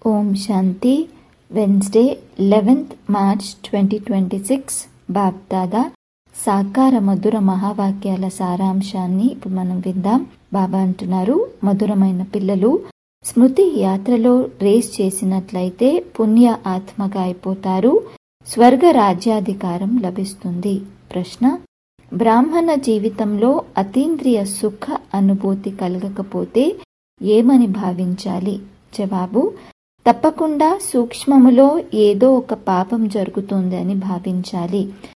ఓం Shanti Wednesday eleventh March twenty twenty six Bapdada సాకార మధుర మహావాక్యాల సారాంశాన్ని ఇప్పుడు మనం విందాం బాబా అంటున్నారు మధురమైన పిల్లలు స్మృతి యాత్రలో రేస్ చేసినట్లయితే పుణ్య ఆత్మగా అయిపోతారు స్వర్గ రాజ్యాధికారం లభిస్తుంది ప్రశ్న బ్రాహ్మణ జీవితంలో అతీంద్రియ సుఖ అనుభూతి కలగకపోతే ఏమని భావించాలి జవాబు తప్పకుండా సూక్ష్మములో ఏదో ఒక పాపం జరుగుతుంది అని భావించాలి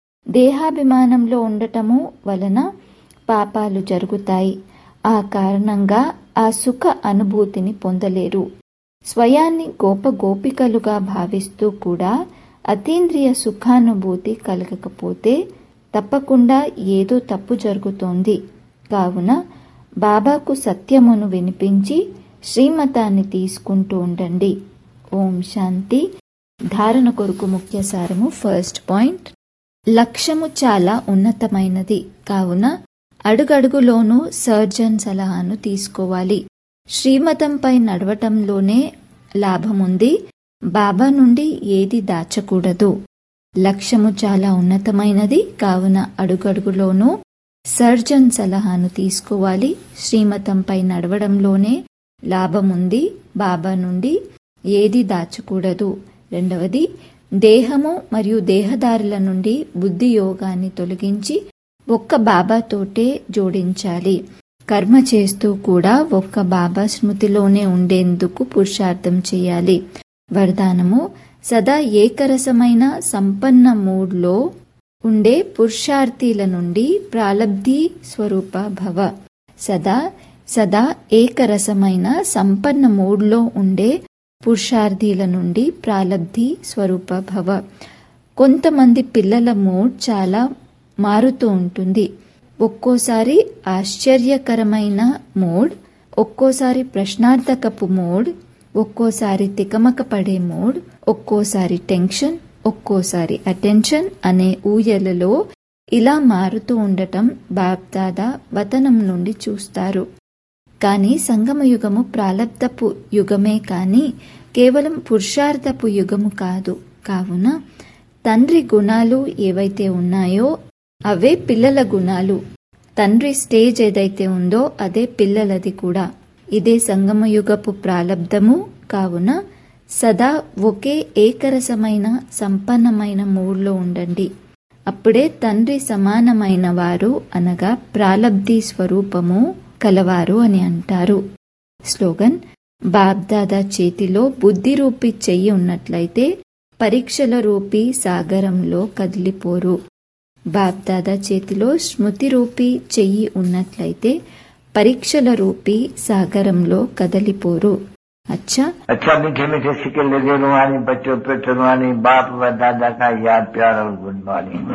దేహాభిమానంలో ఉండటము వలన పాపాలు జరుగుతాయి ఆ కారణంగా ఆ సుఖ అనుభూతిని పొందలేరు స్వయాన్ని గోప గోపికలుగా భావిస్తూ కూడా అతీంద్రియ సుఖానుభూతి కలగకపోతే తప్పకుండా ఏదో తప్పు జరుగుతోంది కావున బాబాకు సత్యమును వినిపించి శ్రీమతాన్ని తీసుకుంటూ ఉండండి ఓం శాంతి ధారణ కొరకు ముఖ్య సారము ఫస్ట్ పాయింట్ లక్ష్యము చాలా ఉన్నతమైనది కావున అడుగడుగులోనూ సర్జన్ సలహాను తీసుకోవాలి శ్రీమతంపై నడవటంలోనే లాభముంది బాబా నుండి ఏది దాచకూడదు లక్ష్యము చాలా ఉన్నతమైనది కావున అడుగడుగులోనూ సర్జన్ సలహాను తీసుకోవాలి శ్రీమతంపై నడవడంలోనే లాభముంది బాబా నుండి ఏది దాచకూడదు రెండవది దేహము మరియు దేహదారుల నుండి బుద్ధి యోగాన్ని తొలగించి ఒక్క బాబాతోటే జోడించాలి కర్మ చేస్తూ కూడా ఒక్క బాబా స్మృతిలోనే ఉండేందుకు పురుషార్థం చేయాలి వరదానము సదా ఏకరసమైన సంపన్న మూడ్లో ఉండే పురుషార్థిల నుండి ప్రాలబ్ధి స్వరూప భవ సదా సదా ఏకరసమైన సంపన్న మూడ్లో ఉండే పురుషార్థిల నుండి ప్రాలబ్ధి స్వరూప భవ కొంతమంది పిల్లల మూడ్ చాలా మారుతూ ఉంటుంది ఒక్కోసారి ఆశ్చర్యకరమైన మూడ్ ఒక్కోసారి ప్రశ్నార్థకపు మూడ్ ఒక్కోసారి తికమక పడే మూడ్ ఒక్కోసారి టెన్షన్ ఒక్కోసారి అటెన్షన్ అనే ఊయలలో ఇలా మారుతూ ఉండటం బాబ్దాదా వతనం నుండి చూస్తారు కానీ సంగమయుగము ప్రాలబ్ధపు యుగమే కాని కేవలం పురుషార్థపు యుగము కాదు కావున తండ్రి గుణాలు ఏవైతే ఉన్నాయో అవే పిల్లల గుణాలు తండ్రి స్టేజ్ ఏదైతే ఉందో అదే పిల్లలది కూడా ఇదే సంగమయుగపు ప్రాలబ్ధము కావున సదా ఒకే ఏకరసమైన సంపన్నమైన మూడ్లో ఉండండి అప్పుడే తండ్రి సమానమైన వారు అనగా ప్రాలబ్ధి స్వరూపము కలవారు అని అంటారు స్లోగన్ బాబ్దాదా చేతిలో బుద్ధి రూపి చెయ్యి ఉన్నట్లయితే పరీక్షల రూపీ సాగరంలో కదిలిపోరు బాబ్దాదా చేతిలో స్మృతి రూపీ చెయ్యి ఉన్నట్లయితే పరీక్షల రూపీ సాగరంలో కదలిపోరు अच्छा अच्छा मीठे मीठे सिक्के लगे रुहानी बच्चों पे रुहानी बाप व दादा का याद प्यार और गुड मॉर्निंग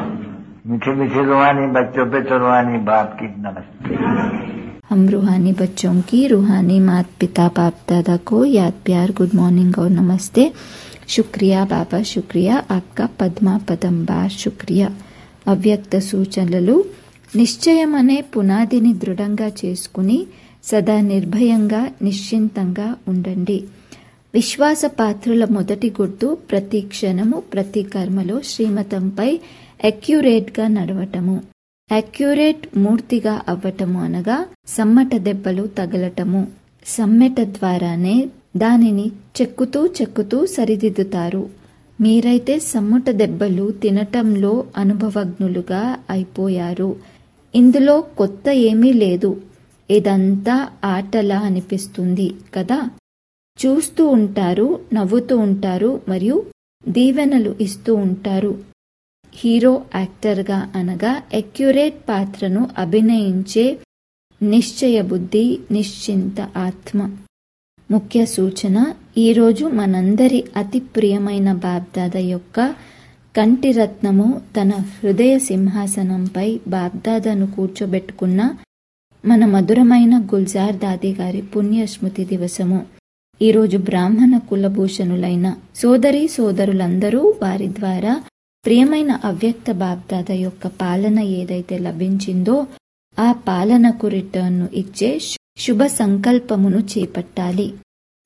मीठे मीठे रुहानी बच्चों पे रुहानी बाप की नमस्ते हम रूहानी बच्चों की रूहानी माता पिता बाप दादा को याद प्यार गुड मॉर्निंग और नमस्ते शुक्रिया बाबा शुक्रिया आपका పద్మా పదం బార్ శుక్రియా అవ్యక్త సూచనలు నిశ్చయం అనే పునాదిని దృఢంగా చేసుకుని సదా నిర్భయంగా నిశ్చింతంగా ఉండండి విశ్వాస పాత్రుల మొదటి గుర్తు ప్రతి క్షణము ప్రతి కర్మలో శ్రీమతంపై అక్యురేట్గా నడవటము అక్యురేట్ మూర్తిగా అవ్వటము అనగా సమ్మట దెబ్బలు తగలటము సమ్మెట ద్వారానే దానిని చెక్కుతూ చెక్కుతూ సరిదిద్దుతారు మీరైతే సమ్ముట దెబ్బలు తినటంలో అనుభవజ్ఞులుగా అయిపోయారు ఇందులో కొత్త ఏమీ లేదు ఇదంతా ఆటలా అనిపిస్తుంది కదా చూస్తూ ఉంటారు నవ్వుతూ ఉంటారు మరియు దీవెనలు ఇస్తూ ఉంటారు హీరో యాక్టర్గా అనగా అక్యురేట్ పాత్రను అభినయించే నిశ్చయ బుద్ధి నిశ్చింత ఆత్మ ముఖ్య సూచన ఈరోజు మనందరి అతి ప్రియమైన బాబ్దాద యొక్క కంటిరత్నము తన హృదయ సింహాసనంపై బాబ్దాదను కూర్చోబెట్టుకున్న మన మధురమైన గుల్జార్ దాది గారి పుణ్యస్మృతి దివసము ఈరోజు బ్రాహ్మణ కులభూషణులైన సోదరి సోదరులందరూ వారి ద్వారా ప్రియమైన అవ్యక్త బాబ్దాద యొక్క పాలన ఏదైతే లభించిందో ఆ పాలనకు రిటర్న్ను ఇచ్చే శుభ సంకల్పమును చేపట్టాలి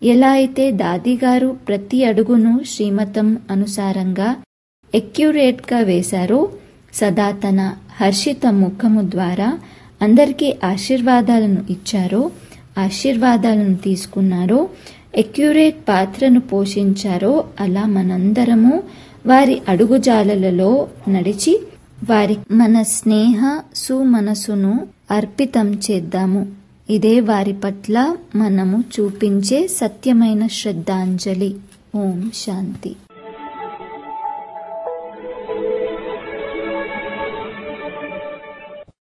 ఎలా అయితే దాదిగారు ప్రతి అడుగును శ్రీమతం అనుసారంగా ఎక్యురేట్గా వేశారో సదా తన హర్షిత ముఖము ద్వారా అందరికీ ఆశీర్వాదాలను ఇచ్చారో ఆశీర్వాదాలను తీసుకున్నారో ఎక్యురేట్ పాత్రను పోషించారో అలా మనందరము వారి అడుగుజాలలలో నడిచి వారి మన స్నేహ సుమనసును అర్పితం చేద్దాము ఇదే వారి పట్ల మనము చూపించే సత్యమైన శ్రద్ధాంజలి ఓం శాంతి